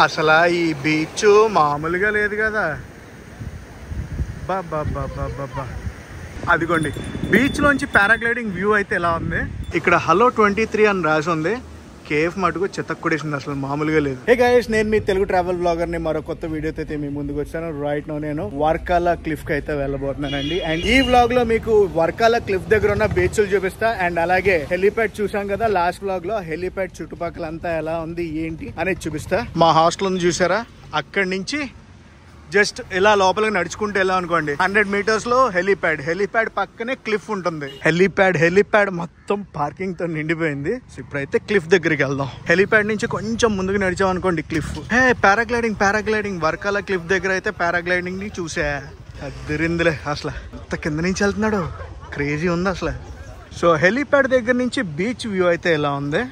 అసలు ఈ బీచ్ మామూలుగా లేదు కదా బాబా అదిగోండి బీచ్ లోంచి పారాగ్లైడింగ్ వ్యూ అయితే ఎలా ఉంది ఇక్కడ హలో ట్వంటీ త్రీ అని రాసి ఉంది కేఫ్ మటుకు చిత్తక్కుడేసింది అసలు మామూలుగా లేదు హే గైస్ నేను మీ తెలుగు ట్రావెల్ బ్లాగర్ ని మరో కొత్త వీడియోతో అయితే మీ ముందుకు వచ్చాను రైట్ నో నేను వర్కాల క్లిఫ్ కి అయితే వెళ్ళబోతున్నానండి అండ్ ఈ వ్లాగ్ లో మీకు వర్కాల క్లిఫ్ దగ్గర ఉన్న బీచ్లు చూపిస్తా అండ్ అలాగే హెలిప్యాడ్ చూసాం కదా లాస్ట్ వ్లాగ్ లో హెలిప్యాడ్ చుట్టుపక్కల అంతా ఎలా ఉంది ఏంటి అనేది చూపిస్తా మా హాస్టల్ చూసారా అక్కడి నుంచి జస్ట్ ఇలా లోపలికి నడుచుకుంటూ వెళ్ళాం అనుకోండి హండ్రెడ్ మీటర్స్ లో హెలీప్యాడ్ హెలీప్యాడ్ పక్కనే క్లిఫ్ ఉంటుంది హెలీప్యాడ్ హెలీప్యాడ్ మొత్తం పార్కింగ్ తో నిండిపోయింది సో ఇప్పుడైతే క్లిఫ్ దగ్గరికి వెళ్దాం హెలీప్యాడ్ నుంచి కొంచెం ముందుకు నడిచాం అనుకోండి cliff hey paragliding paragliding Varkala cliff దగ్గర అయితే పారాగ్లైడింగ్ ని చూసా అద్దరిందిలే అసలు అంత కింద నుంచి వెళ్తున్నాడు క్రేజీ ఉంది అసలు సో హెలీప్యాడ్ దగ్గర నుంచి బీచ్ వ్యూ అయితే ఎలా ఉంది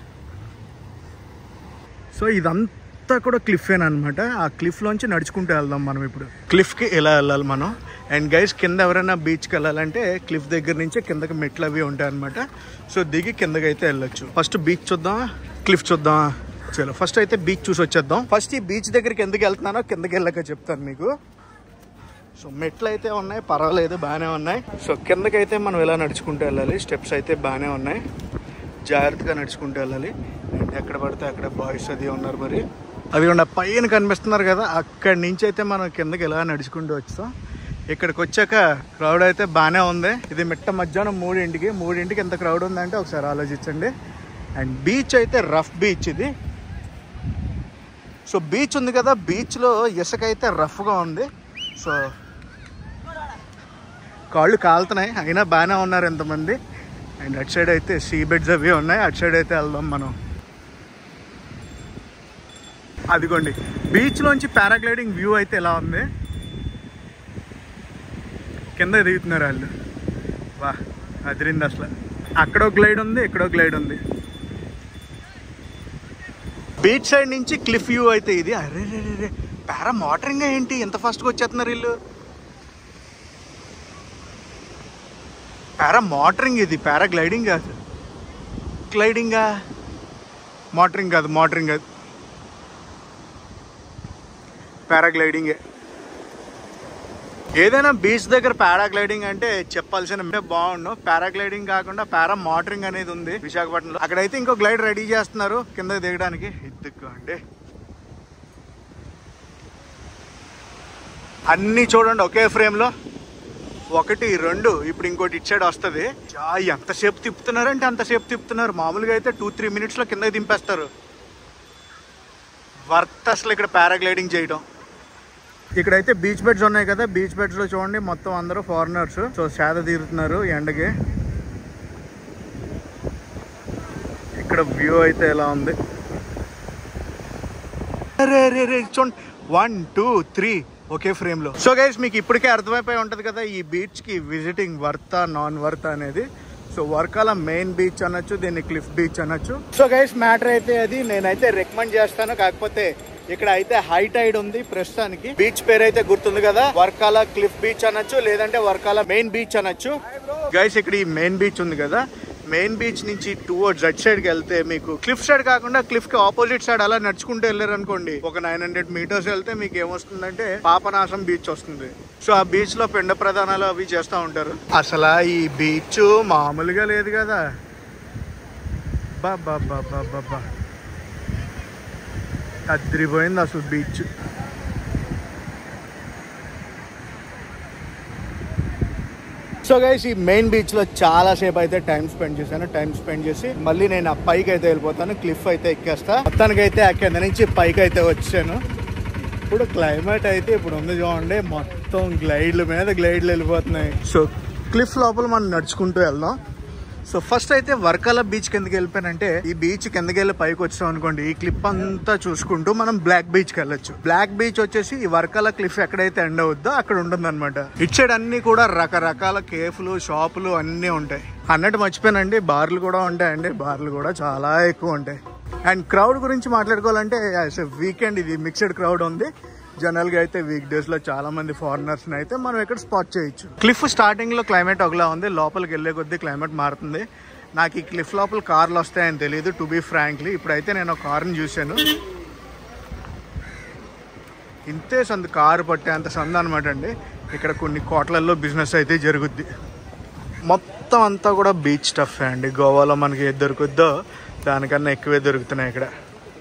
సో ఇదంతా కూడా క్లిఫ్ అనమాట ఆ క్లిఫ్ లోంచి నడుచుకుంటూ వెళ్దాం మనం ఇప్పుడు క్లిఫ్ కి ఎలా వెళ్ళాలి మనం అండ్ గైస్ కింద ఎవరైనా బీచ్కి వెళ్ళాలంటే క్లిఫ్ దగ్గర నుంచి కిందకి మెట్లు అవి ఉంటాయి అనమాట సో దిగి కిందకి అయితే వెళ్ళొచ్చు ఫస్ట్ బీచ్ చూద్దాం క్లిఫ్ చూద్దాం చలో ఫస్ట్ అయితే బీచ్ చూసి వచ్చేద్దాం ఫస్ట్ ఈ బీచ్ దగ్గరికి ఎందుకు వెళ్తున్నానో కిందకి వెళ్ళాక చెప్తాను మీకు సో మెట్లు అయితే ఉన్నాయి పర్వాలేదు బాగానే ఉన్నాయి సో కిందకైతే మనం ఇలా నడుచుకుంటూ వెళ్ళాలి స్టెప్స్ అయితే బాగానే ఉన్నాయి జాగ్రత్తగా నడుచుకుంటూ వెళ్ళాలి అండ్ ఎక్కడ పడితే అక్కడ బాయ్స్ అది ఉన్నారు మరి అది కూడా పైన కనిపిస్తున్నారు కదా అక్కడి నుంచి అయితే మనం కిందకి ఇలా నడుచుకుంటూ వచ్చాం ఇక్కడికి వచ్చాక క్రౌడ్ అయితే బాగానే ఉంది ఇది మిట్ట మధ్యాహ్నం మూడింటికి మూడింటికి ఎంత క్రౌడ్ ఉందంటే ఒకసారి ఆలోచించండి అండ్ బీచ్ అయితే రఫ్ బీచ్ ఇది సో బీచ్ ఉంది కదా బీచ్లో ఇసుక అయితే రఫ్గా ఉంది సో కాళ్ళు కాలుతున్నాయి అయినా బాగానే ఉన్నారు ఎంతమంది అండ్ అటు సైడ్ అయితే సీ బెడ్స్ అవి ఉన్నాయి అటు సైడ్ అయితే వెళ్దాం మనం అదిగోండి బీచ్లోంచి పారాగ్లైడింగ్ వ్యూ అయితే ఎలా ఉంది కింద దిగుతున్నారు వాళ్ళు వా అదిరింది అసలు అక్కడో గ్లైడ్ ఉంది ఇక్కడో గ్లైడ్ ఉంది బీచ్ సైడ్ నుంచి క్లిఫ్ వ్యూ అయితే ఇది అరే రే రే రే పారా మోటరింగ్ ఏంటి ఎంత ఫాస్ట్గా వచ్చేస్తున్నారు వీళ్ళు పారా మోటరింగ్ ఇది పారా గ్లైడింగ్ కాదు గ్లైడింగా మోటరింగ్ కాదు మోటరింగ్ కాదు పారాగ్లైడింగే ఏదైనా బీచ్ దగ్గర పారాగ్లైడింగ్ అంటే చెప్పాల్సిన అంటే బాగుండు పారాగ్లైడింగ్ కాకుండా పారా మోటరింగ్ అనేది ఉంది విశాఖపట్నంలో అక్కడైతే ఇంకో గ్లైడ్ రెడీ చేస్తున్నారు కిందకి దిగడానికి ఇద్దుకు అండి అన్నీ చూడండి ఒకే ఫ్రేమ్లో ఒకటి రెండు ఇప్పుడు ఇంకోటి ఇటు సైడ్ వస్తుంది చా, ఎంతసేపు తిప్పుతున్నారంటే అంతసేపు తిప్పుతున్నారు మామూలుగా అయితే టూ త్రీ మినిట్స్లో కిందకి దింపేస్తారు వర్త్ అసలు ఇక్కడ పారాగ్లైడింగ్ చేయడం ఇక్కడైతే బీచ్ బెడ్స్ ఉన్నాయి కదా బీచ్ బెడ్స్ లో చూడండి మొత్తం అందరూ ఫారినర్స్ సో సేద తీరుతున్నారు ఎండకి ఇక్కడ వ్యూ అయితే ఎలా ఉంది అరే రే రే చూడండి వన్ టూ త్రీ ఒకే ఫ్రేమ్ లో సో గైస్ మీకు ఇప్పటికే అర్థమైపోయి ఉంటది కదా ఈ బీచ్ కి విజిటింగ్ వర్తా నాన్ వర్తా అనేది సో వర్కాల మెయిన్ బీచ్ అనొచ్చు దీన్ని క్లిఫ్ బీచ్ అనొచ్చు సో గైస్ మ్యాటర్ అయితే అది నేనైతే రికమెండ్ చేస్తాను కాకపోతే ఇక్కడ అయితే హై టైడ్ ఉంది ప్రస్తుతానికి బీచ్ పేరు అయితే గుర్తుంది కదా వర్కాల క్లిఫ్ బీచ్ అనొచ్చు లేదంటే వర్కాల మెయిన్ బీచ్ అనొచ్చు గైస్ ఇక్కడ ఈ మెయిన్ బీచ్ ఉంది కదా మెయిన్ బీచ్ నుంచి టువర్డ్స్ అట్ సైడ్ కి వెళ్తే మీకు క్లిఫ్ సైడ్ కాకుండా క్లిఫ్ కి ఆపోజిట్ సైడ్ అలా నడుచుకుంటూ వెళ్ళారు అనుకోండి ఒక నైన్ హండ్రెడ్ మీటర్స్ వెళ్తే మీకు ఏమొస్తుందంటే పాపనాశం బీచ్ వస్తుంది సో ఆ బీచ్ లో పిండ ప్రధానాలు అవి చేస్తూ ఉంటారు అసలు ఈ బీచ్ మామూలుగా లేదు కదా బాబా బాబా బాబా అద్రిపోయింది అసలు బీచ్ సో గైస్ ఈ మెయిన్ బీచ్ లో చాలా సేపు అయితే టైం స్పెండ్ చేశాను టైం స్పెండ్ చేసి మళ్ళీ నేను ఆ పైకి అయితే వెళ్ళిపోతాను క్లిఫ్ అయితే ఎక్కేస్తా మొత్తానికి అయితే అక్కడ నుంచి పైకి అయితే వచ్చాను ఇప్పుడు క్లైమేట్ అయితే ఇప్పుడు ఉంది చూడండి మొత్తం గ్లైడ్ల మీద గ్లైడ్లు వెళ్ళిపోతున్నాయి సో క్లిఫ్ లోపల మనం నడుచుకుంటూ వెళ్దాం సో ఫస్ట్ అయితే వర్కాల బీచ్ కిందకి వెళ్ళిపోయానంటే ఈ బీచ్ కిందకి వెళ్ళి పైకి వచ్చాం అనుకోండి ఈ క్లిప్ అంతా చూసుకుంటూ మనం బ్లాక్ బీచ్ కి వెళ్ళొచ్చు బ్లాక్ బీచ్ వచ్చేసి ఈ వర్కాల క్లిఫ్ ఎక్కడైతే ఎండ్ అవుద్దో అక్కడ ఉంటుంది అనమాట ఇటు సైడ్ అన్ని కూడా రకరకాల కేఫ్లు షాపులు అన్నీ ఉంటాయి అన్నట్టు మర్చిపోయానండి బార్లు కూడా ఉంటాయండి బార్లు కూడా చాలా ఎక్కువ ఉంటాయి అండ్ క్రౌడ్ గురించి మాట్లాడుకోవాలంటే వీకెండ్ ఇది మిక్స్డ్ క్రౌడ్ ఉంది జనరల్ గా అయితే వీక్ డేస్ లో చాలా మంది ఫారినర్స్ అయితే మనం ఇక్కడ స్పాట్ చేయొచ్చు క్లిఫ్ స్టార్టింగ్ లో క్లైమేట్ ఒకలా ఉంది లోపలికి వెళ్ళే కొద్దీ క్లైమేట్ మారుతుంది నాకు ఈ క్లిఫ్ లోపల కార్లు వస్తాయని తెలియదు టు బీ ఫ్రాంక్లీ ఇప్పుడైతే నేను ఒక కార్ని చూశాను ఇంతే సందు కారు పట్టే అంత సందు అనమాట అండి ఇక్కడ కొన్ని కోట్లల్లో బిజినెస్ అయితే జరుగుద్ది మొత్తం అంతా కూడా బీచ్ స్టఫ్ అండి గోవాలో మనకి ఏది దొరుకుద్దో దానికన్నా ఎక్కువే దొరుకుతున్నాయి ఇక్కడ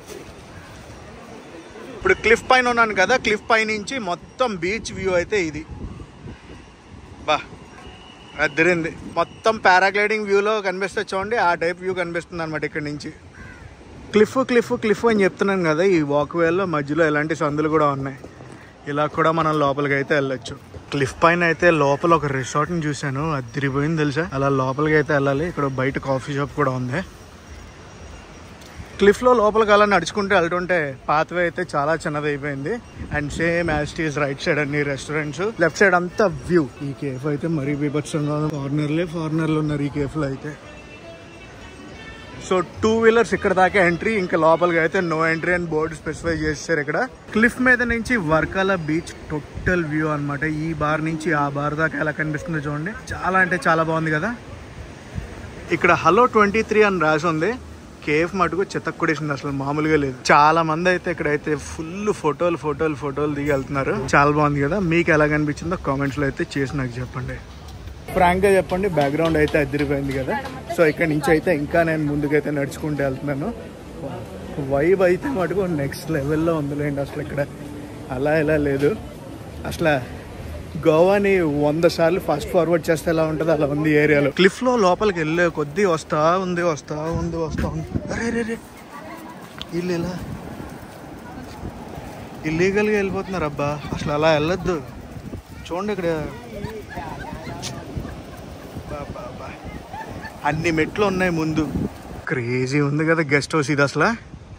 ఇప్పుడు క్లిఫ్ పైన ఉన్నాను కదా క్లిఫ్ పై నుంచి మొత్తం బీచ్ వ్యూ అయితే ఇది బా అద్దరింది మొత్తం పారాగ్లైడింగ్ వ్యూలో కనిపిస్తే చూడండి ఆ టైప్ వ్యూ కనిపిస్తుంది అనమాట ఇక్కడ నుంచి క్లిఫ్ క్లిఫ్ క్లిఫ్ అని చెప్తున్నాను కదా ఈ వాక్వేలో మధ్యలో ఇలాంటి సందులు కూడా ఉన్నాయి ఇలా కూడా మనం లోపలికి అయితే వెళ్ళొచ్చు క్లిఫ్ పైన అయితే లోపల ఒక రిసార్ట్ని చూశాను అదిరిపోయింది తెలుసా అలా లోపలికి అయితే వెళ్ళాలి ఇక్కడ బయట కాఫీ షాప్ కూడా ఉంది క్లిఫ్లో లోపలికి అలా నడుచుకుంటూ వెళ్తుంటే పాత్వే అయితే చాలా చిన్నది అయిపోయింది అండ్ సేమ్ యాజ్ టీస్ రైట్ సైడ్ అన్ని రెస్టారెంట్స్ లెఫ్ట్ సైడ్ అంతా వ్యూ ఈ కేఫ్ అయితే మరీ బీభత్సంగా ఉంది ఫారినర్లే ఫారినర్లు ఉన్నారు ఈ కేఫ్లో అయితే సో టూ వీలర్స్ ఇక్కడ దాకా ఎంట్రీ ఇంకా లోపలికి అయితే నో ఎంట్రీ అని బోర్డు స్పెసిఫై చేశారు ఇక్కడ క్లిఫ్ మీద నుంచి వర్కాల బీచ్ టోటల్ వ్యూ అన్నమాట ఈ బార్ నుంచి ఆ బార్ దాకా ఎలా కనిపిస్తుందో చూడండి చాలా అంటే చాలా బాగుంది కదా ఇక్కడ హలో ట్వంటీ త్రీ అని రాసి ఉంది కేఫ్ మటుకు చెత్తక్కుడేసింది అసలు మామూలుగా లేదు చాలా మంది అయితే ఇక్కడైతే ఫుల్ ఫోటోలు ఫోటోలు ఫోటోలు దిగి వెళ్తున్నారు చాలా బాగుంది కదా మీకు ఎలా కనిపించిందో కామెంట్స్ లో అయితే చేసి నాకు చెప్పండి ఫ్రాంక్ గా చెప్పండి బ్యాక్గ్రౌండ్ అయితే అదిరిపోయింది కదా సో ఇక్కడ నుంచి అయితే ఇంకా నేను ముందుకైతే నడుచుకుంటూ వెళ్తున్నాను వైబ్ అయితే మటుకు నెక్స్ట్ లెవెల్లో ఉందిలేండి అసలు ఇక్కడ అలా ఎలా లేదు అసలు గోవాని వంద సార్లు ఫాస్ట్ ఫార్వర్డ్ చేస్తే ఎలా ఉంటుంది అలా ఉంది ఏరియాలో క్లిఫ్ లో లోపలికి వెళ్ళే కొద్దీ వస్తా ఉంది వస్తా ఉంది వస్తా ఉంది అరే రే రే ఇల్లు ఇలా ఇల్లీగల్గా వెళ్ళిపోతున్నారు అబ్బా అసలు అలా వెళ్ళొద్దు చూడండి ఇక్కడ బా, బా, బా. అన్ని మెట్లు ఉన్నాయి ముందు క్రేజీ ఉంది కదా గెస్ట్ హౌస్ ఇది అసలు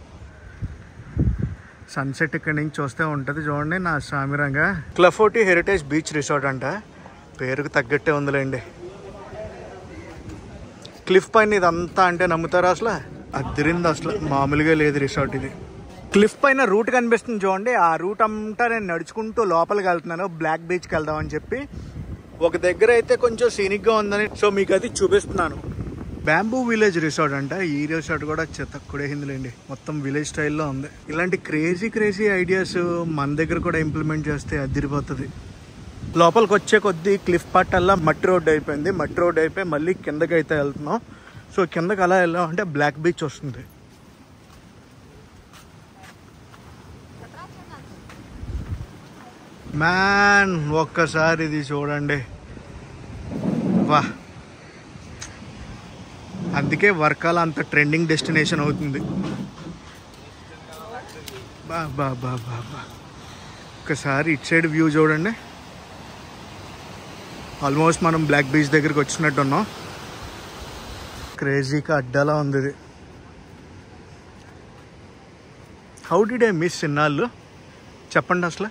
సన్సెట్ ఇక్కడ నుంచి చూస్తే ఉంటుంది చూడండి నా సామిరంగా క్లఫోటి హెరిటేజ్ బీచ్ రిసార్ట్ అంట పేరుకు తగ్గట్టే ఉందిలేండి క్లిఫ్ పైన ఇదంతా అంటే నమ్ముతారా అసలు అద్దరింది అసలు మామూలుగా లేదు రిసార్ట్ ఇది క్లిఫ్ పైన రూట్ కనిపిస్తుంది చూడండి ఆ రూట్ అంతా నేను నడుచుకుంటూ లోపలికి వెళ్తున్నాను బ్లాక్ బీచ్కి వెళ్దామని చెప్పి ఒక దగ్గర అయితే కొంచెం సీనిక్గా ఉందని సో మీకు అది చూపిస్తున్నాను బ్యాంబూ విలేజ్ రిసార్ట్ అంట ఈ రిసార్ట్ కూడా చెత్తక్కుడేసిందిలేండి మొత్తం విలేజ్ స్టైల్లో ఉంది ఇలాంటి క్రేజీ క్రేజీ ఐడియాస్ మన దగ్గర కూడా ఇంప్లిమెంట్ చేస్తే అదిరిపోతుంది లోపలికి వచ్చే కొద్దీ క్లిఫ్ పార్ట్ అలా మట్టి రోడ్ అయిపోయింది మట్టి రోడ్ అయిపోయి మళ్ళీ కిందకి అయితే వెళ్తున్నాం సో కిందకి అలా వెళ్ళాం అంటే బ్లాక్ బీచ్ వస్తుంది మ్యాన్ ఒక్కసారి ఇది చూడండి వా అందుకే వర్కాల అంత ట్రెండింగ్ డెస్టినేషన్ అవుతుంది బా బా బా బా బా ఒకసారి ఇటు సైడ్ వ్యూ చూడండి ఆల్మోస్ట్ మనం బ్లాక్ బీచ్ దగ్గరికి వచ్చినట్టు ఉన్నాం క్రేజీగా అడ్డాలా ఉంది ఇది హౌ డిడ్ ఐ మిస్ ఇన్నాళ్ళు చెప్పండి అసలు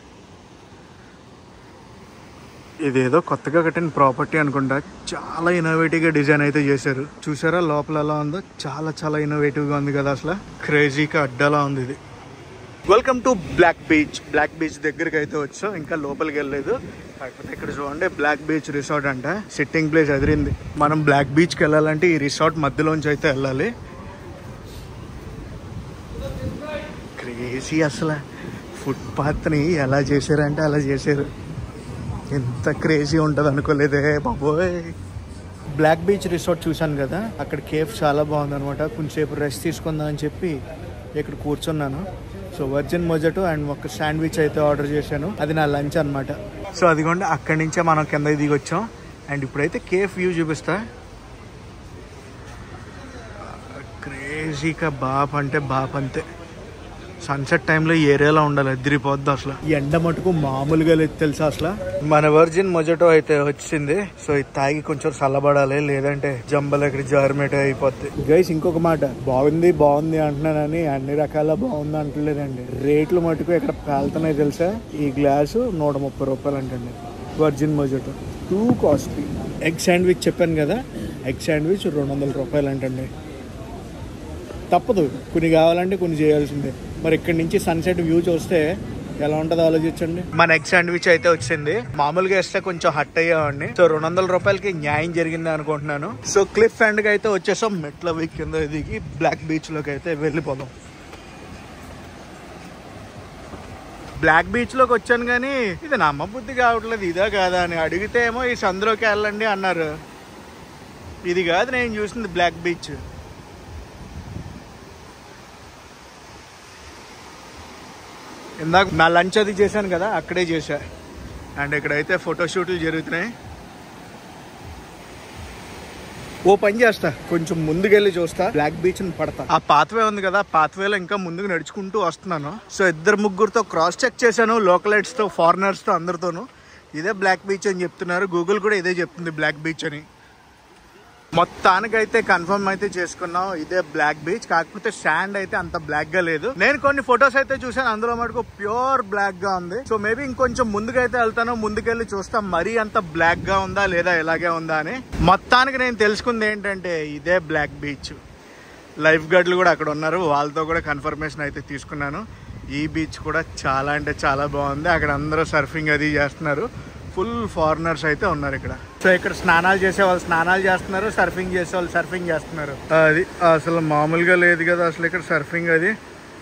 ఇదేదో కొత్తగా కట్టిన ప్రాపర్టీ అనుకుంటా చాలా ఇన్నోవేటివ్గా డిజైన్ అయితే చేశారు చూసారా లోపల ఎలా ఉందో చాలా చాలా ఇన్నోవేటివ్గా ఉంది కదా అసలు క్రేజీగా అడ్డాలా ఉంది ఇది welcome to black beach black beach దగ్గరికి అయితే వచ్చాం ఇంకా లోపలికి వెళ్ళలేదు కాకపోతే ఇక్కడ చూడండి బ్లాక్ బీచ్ రిసార్ట్ అంట సిట్టింగ్ ప్లేస్ ఎదిరింది మనం బ్లాక్ బీచ్కి వెళ్ళాలంటే ఈ రిసార్ట్ మధ్యలోంచి అయితే వెళ్ళాలి క్రేజీ అసలు ఫుట్పాత్ని ఎలా చేశారంటే అలా చేశారు ఎంత క్రేజీ ఉంటుంది అనుకోలేదే బాబోయ్ బ్లాక్ బీచ్ రిసార్ట్ చూశాను కదా అక్కడ కేఫ్ చాలా బాగుంది అనమాట కొంచెంసేపు రెస్ట్ తీసుకుందాం అని చెప్పి ఇక్కడ కూర్చున్నాను సో వర్జిన్ మొజటో అండ్ ఒక శాండ్విచ్ అయితే ఆర్డర్ చేశాను అది నా లంచ్ అనమాట సో అదిగోండి అక్కడి నుంచే మనం కింద దిగి వచ్చాం అండ్ ఇప్పుడైతే కేఫ్ వ్యూ చూపిస్తా క్రేజీగా బాప్ అంటే బాప్ అంతే సన్సెట్ టైంలో ఈ ఏరియాలో ఉండాలి ఎదిరిపోద్ది అసలు ఎండ మటుకు మామూలుగా లేదు తెలుసా అసలు మన వర్జిన్ మొజటో అయితే వచ్చింది సో ఇది తాగి కొంచెం చల్లబడాలి లేదంటే జంబల్ ఎక్కడ జారుమేట అయిపోద్ది గైస్ ఇంకొక మాట బాగుంది బాగుంది అంటున్నానని అన్ని రకాల బాగుంది అంటలేదండి రేట్లు మటుకు ఇక్కడ పేలుతున్నాయి తెలుసా ఈ గ్లాసు నూట ముప్పై రూపాయలు అంటండి virgin mojito too costly egg sandwich చెప్పాను కదా ఎగ్ శాండ్విచ్ రెండు వందల రూపాయలు అంటండి తప్పదు కొన్ని కావాలంటే కొన్ని చేయాల్సిందే మరి ఇక్కడి నుంచి సన్సెట్ వ్యూ చూస్తే ఎలా ఉంటుందో ఆలోచించండి మన ఎగ్ శాండ్విచ్ అయితే వచ్చింది మామూలుగా వేస్తే కొంచెం హట్ అయ్యామండి సో రెండు వందల రూపాయలకి న్యాయం జరిగింది అనుకుంటున్నాను సో క్లిఫ్ ఎండ్ కి అయితే వచ్చేసాం మెట్ల వీక్ కింద దిగి బ్లాక్ బీచ్ లోకి అయితే వెళ్ళిపోదాం బ్లాక్ బీచ్ లోకి వచ్చాను కానీ ఇది నమ్మ బుద్ధి కావట్లేదు ఇదా కాదా అని అడిగితే ఏమో ఈ సందులోకి వెళ్ళండి అన్నారు ఇది కాదు నేను చూసింది బ్లాక్ బీచ్ ఇందాక నా లంచ్ అది చేశాను కదా అక్కడే చేశా అండ్ ఇక్కడైతే ఫోటోషూట్లు జరుగుతున్నాయి ఓ పని చేస్తా కొంచెం ముందుకెళ్ళి చూస్తా బ్లాక్ బీచ్ ని పడతా ఆ పాత్వే ఉంది కదా పాత్వేలో ఇంకా ముందుకు నడుచుకుంటూ వస్తున్నాను సో ఇద్దరు ముగ్గురుతో క్రాస్ చెక్ చేశాను లోకలైట్స్ తో ఫారినర్స్ తో అందరితోనూ ఇదే బ్లాక్ బీచ్ అని చెప్తున్నారు గూగుల్ కూడా ఇదే చెప్తుంది బ్లాక్ బీచ్ అని మొత్తానికైతే కన్ఫర్మ్ అయితే చేసుకున్నాం ఇదే బ్లాక్ బీచ్ కాకపోతే శాండ్ అయితే అంత బ్లాక్ గా లేదు నేను కొన్ని ఫొటోస్ అయితే చూసాను అందులో మటుకు ప్యూర్ బ్లాక్ గా ఉంది సో మేబీ ఇంకొంచెం ముందుకైతే వెళ్తాను ముందుకెళ్ళి చూస్తాం మరీ అంత బ్లాక్ గా ఉందా లేదా ఇలాగే ఉందా అని మొత్తానికి నేను తెలుసుకుంది ఏంటంటే ఇదే బ్లాక్ బీచ్ లైఫ్ గార్డ్లు కూడా అక్కడ ఉన్నారు వాళ్ళతో కూడా కన్ఫర్మేషన్ అయితే తీసుకున్నాను ఈ బీచ్ కూడా చాలా అంటే చాలా బాగుంది అక్కడ అందరూ సర్ఫింగ్ అది చేస్తున్నారు ఫుల్ ఫారినర్స్ అయితే ఉన్నారు ఇక్కడ సో ఇక్కడ స్నానాలు చేసే వాళ్ళు స్నానాలు చేస్తున్నారు సర్ఫింగ్ చేసే వాళ్ళు సర్ఫింగ్ చేస్తున్నారు అది అసలు మామూలుగా లేదు కదా అసలు ఇక్కడ సర్ఫింగ్ అది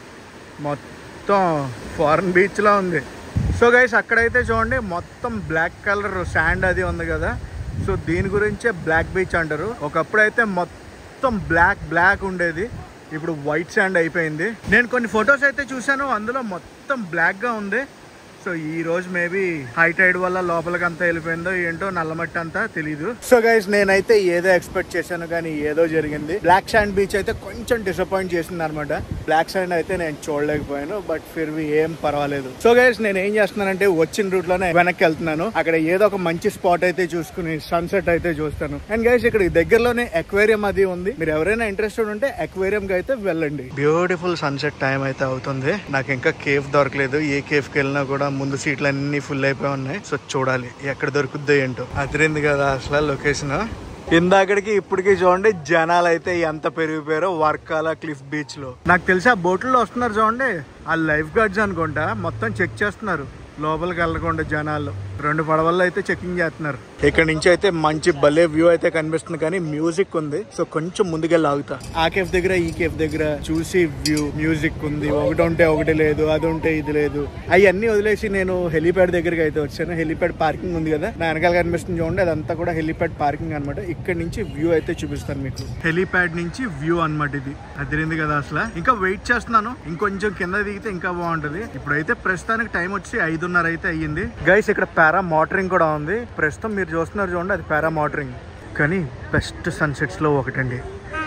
మొత్తం ఫారెన్ బీచ్లా ఉంది సో గైస్ అక్కడైతే చూడండి మొత్తం బ్లాక్ కలర్ శాండ్ అది ఉంది కదా సో దీని గురించే బ్లాక్ బీచ్ అంటారు ఒకప్పుడు అయితే మొత్తం బ్లాక్ బ్లాక్ ఉండేది ఇప్పుడు వైట్ శాండ్ అయిపోయింది నేను కొన్ని ఫొటోస్ అయితే చూశాను అందులో మొత్తం బ్లాక్ గా ఉంది సో ఈ రోజు మేబీ హై టైడ్ వల్ల లోపలికి అంతా వెళ్ళిపోయిందో ఏంటో నల్లమట్టి అంతా తెలీదు సో గైస్ నేనైతే ఏదో ఎక్స్పెక్ట్ చేశాను కానీ ఏదో జరిగింది బ్లాక్ శాండ్ బీచ్ అయితే కొంచెం డిసప్పాయింట్ చేసింది అనమాట బ్లాక్ శాండ్ అయితే నేను చూడలేకపోయాను బట్ ఫిర్ వి ఏం పర్వాలేదు సో గైస్ నేను ఏం చేస్తున్నానంటే వచ్చిన రూట్ లోనే వెనక్కి వెళ్తున్నాను అక్కడ ఏదో ఒక మంచి స్పాట్ అయితే చూసుకుని సన్సెట్ అయితే చూస్తాను అండ్ గైస్ ఇక్కడ దగ్గరలోనే అక్వేరియం అది ఉంది మీరు ఎవరైనా ఇంట్రెస్టెడ్ ఉంటే అక్వేరియం కి అయితే వెళ్ళండి బ్యూటిఫుల్ సన్సెట్ టైం అయితే అవుతుంది నాకు ఇంకా కేఫ్ దొరకలేదు ఏ కేఫ్ కి వెళ్ళినా కూడా ముందు సీట్లు అన్ని ఫుల్ అయిపోయి ఉన్నాయి సో చూడాలి ఎక్కడ దొరుకుద్దో ఏంటో అదిరింది కదా అసలు లొకేషన్ ఇందాకడికి ఇప్పటికి చూడండి జనాలు అయితే ఎంత పెరిగిపోయారో వర్కాల క్లిఫ్ బీచ్ లో నాకు తెలిసి ఆ బోట్లో వస్తున్నారు చూడండి ఆ లైఫ్ గార్డ్స్ అనుకుంటా మొత్తం చెక్ చేస్తున్నారు లోపలికి వెళ్ళకుండా జనాలు రెండు పడవల్లో అయితే చెకింగ్ చేస్తున్నారు ఇక్కడ నుంచి అయితే మంచి భలే వ్యూ అయితే కనిపిస్తుంది కానీ మ్యూజిక్ ఉంది సో కొంచెం ముందుకెళ్ళి ఆగుతా ఆ కేఫ్ దగ్గర ఈ కేఫ్ దగ్గర చూసి వ్యూ మ్యూజిక్ ఉంది ఒకటి ఉంటే ఒకటి లేదు అది ఉంటే ఇది లేదు అవన్నీ వదిలేసి నేను హెలిప్యాడ్ దగ్గరికి అయితే వచ్చాను హెలిప్యాడ్ పార్కింగ్ ఉంది కదా నా వెనకాల కనిపిస్తుంది చూడండి అదంతా కూడా హెలిప్యాడ్ పార్కింగ్ అనమాట ఇక్కడ నుంచి వ్యూ అయితే చూపిస్తాను మీకు హెలిప్యాడ్ నుంచి వ్యూ అనమాట ఇది అదిరింది కదా అసలు ఇంకా వెయిట్ చేస్తున్నాను ఇంకొంచెం కింద దిగితే ఇంకా బాగుంటది ఇప్పుడైతే ప్రస్తుతానికి టైం వచ్చి ఐదున్నర అయితే అయ్యింది గైస్ ఇక్కడ పారా మోటరింగ్ కూడా ఉంది ప్రస్తుతం మీరు చూస్తున్నారు చూడండి అది పారా మోటరింగ్ కానీ బెస్ట్ సన్సెట్స్ లో ఒకటండి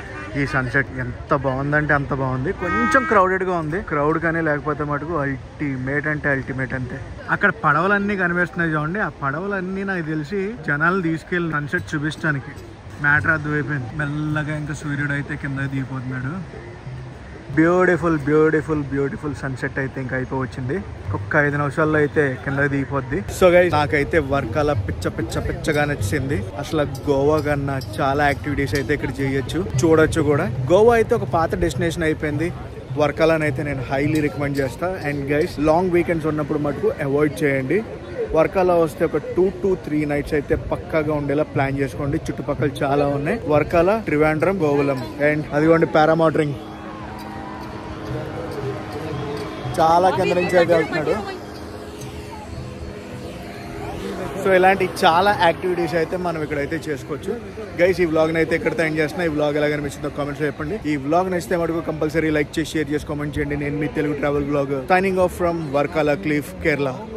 ఈ సన్సెట్ ఎంత బాగుందంటే అంత బాగుంది కొంచెం క్రౌడెడ్ గా ఉంది క్రౌడ్ కానీ లేకపోతే మటుకు అల్టిమేట్ అంటే అల్టిమేట్ అంతే అక్కడ పడవలన్నీ కనిపిస్తున్నాయి చూడండి ఆ పడవలన్నీ నాకు తెలిసి జనాలు తీసుకెళ్ళి సన్సెట్ చూపించడానికి మ్యాటర్ అర్థమైపోయింది మెల్లగా ఇంకా సూర్యుడు అయితే కింద దిగిపోతున్నాడు బ్యూటిఫుల్ బ్యూటిఫుల్ బ్యూటిఫుల్ సన్సెట్ అయితే ఇంకా అయిపోవచ్చింది ఒక్క ఐదు నిమిషాల్లో అయితే కింద దిగిపోద్ది సో గై నాకైతే వర్క్ అలా పిచ్చ పిచ్చ పిచ్చగా నచ్చింది అసలు గోవా కన్నా చాలా యాక్టివిటీస్ అయితే ఇక్కడ చేయొచ్చు చూడొచ్చు కూడా గోవా అయితే ఒక పాత డెస్టినేషన్ అయిపోయింది వర్కాలని అయితే నేను హైలీ రికమెండ్ చేస్తా అండ్ గైస్ లాంగ్ వీకెండ్స్ ఉన్నప్పుడు మటుకు అవాయిడ్ చేయండి వర్కాలో వస్తే ఒక టూ టు త్రీ నైట్స్ అయితే పక్కాగా ఉండేలా ప్లాన్ చేసుకోండి చుట్టుపక్కల చాలా ఉన్నాయి వర్కాల ట్రివాండ్రం గోవులం అండ్ అదిగోండి పారామోటరింగ్ చాలా కింద నుంచి అయితే వెళ్తున్నాడు సో ఇలాంటి చాలా యాక్టివిటీస్ అయితే మనం ఇక్కడైతే చేసుకోవచ్చు గైస్ ఈ వ్లాగ్ అయితే ఇక్కడితో ఎండ్ చేస్తున్నా ఈ వ్లాగ్ ఎలా కనిపిస్తుందో కామెంట్స్ చెప్పండి ఈ వ్లాగ్ నచ్చితే మటుకు కంపల్సరీ లైక్ చేసి షేర్ చేసి కామెంట్ చేయండి నేను మీ Telugu travel vlog signing off from Varkala cliff Kerala